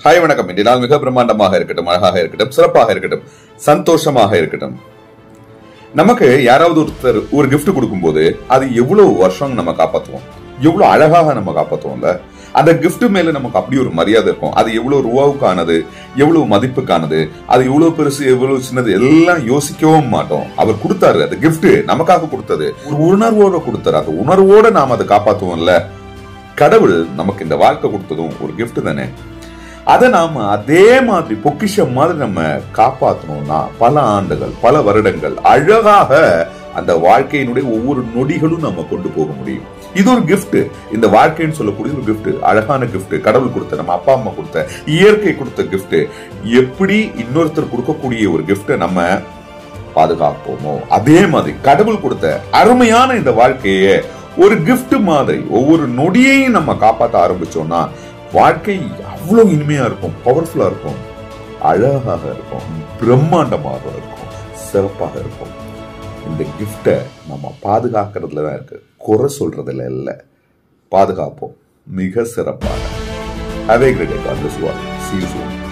hi வணக்கம் இன்றைய நாள் மிக பிரம்மாண்டமாக இருக்கட்டும் அழகாக இருக்கட்டும் சிறப்பாக இருக்கட்டும் சந்தோஷமாக இருக்கட்டும் நமக்கு யாராவது ஒருத்தர் ஒரு gift கொடுக்கும்போது அது எவ்வளவு வருஷம் நம்ம காப்பாத்துவோம் எவ்வளவு அழகாக நம்ம காப்பாத்துவோம்ல அந்த gift மேல நமக்கு அப்படி ஒரு மரியாதை இருக்கும் அது எவ்வளவு ரூபாவுக்கானது எவ்வளவு மதிப்புக்கானது அது எவ்வளவு பெருசு எவ்வளவு சின்னது எல்லாம் யோசிக்கவும் மாட்டோம் அவர் கொடுத்தாரு அது gift நமக்காக கொடுத்தது ஒரு உணர்வோட கொடுத்தாரு அந்த உணர்வோட நாம் அதை காப்பாத்துவோம்ல கடவுள் நமக்கு இந்த வாழ்க்கை கொடுத்ததும் ஒரு gift தானே அதை நாம அதே மாதிரி பொக்கிஷம் மாதிரி நம்ம காப்பாத்தணும்னா பல ஆண்டுகள் பல வருடங்கள் அழகாக அந்த வாழ்க்கையினுடைய ஒவ்வொரு நொடிகளும் நம்ம கொண்டு போக முடியும் இது ஒரு gift இந்த வாழ்க்கைன்னு சொல்லக்கூடிய ஒரு gift அழகான gift கடவுள் கொடுத்த நம்ம அப்பா அம்மா கொடுத்த இயற்கை கொடுத்த gift எப்படி இன்னொருத்தர் கொடுக்கக்கூடிய ஒரு gift நம்ம பாதுகாப்போமோ அதே மாதிரி கடவுள் கொடுத்த அருமையான இந்த வாழ்க்கையை ஒரு gift மாதிரி ஒவ்வொரு நொடியையும் நம்ம காப்பாற்ற ஆரம்பிச்சோம்னா வாழ்க்கை அவ்வளவு இனிமையா இருக்கும் பவர்ஃபுல்லா இருக்கும் அழகாக இருக்கும் பிரம்மாண்டமாக இருக்கும் சிறப்பாக இருக்கும் இந்த கிஃப்டை நம்ம பாதுகாக்கிறதுல தான் இருக்கு குறை சொல்றதுல இல்லை பாதுகாப்போம் மிக சிறப்பாக how great God this one see you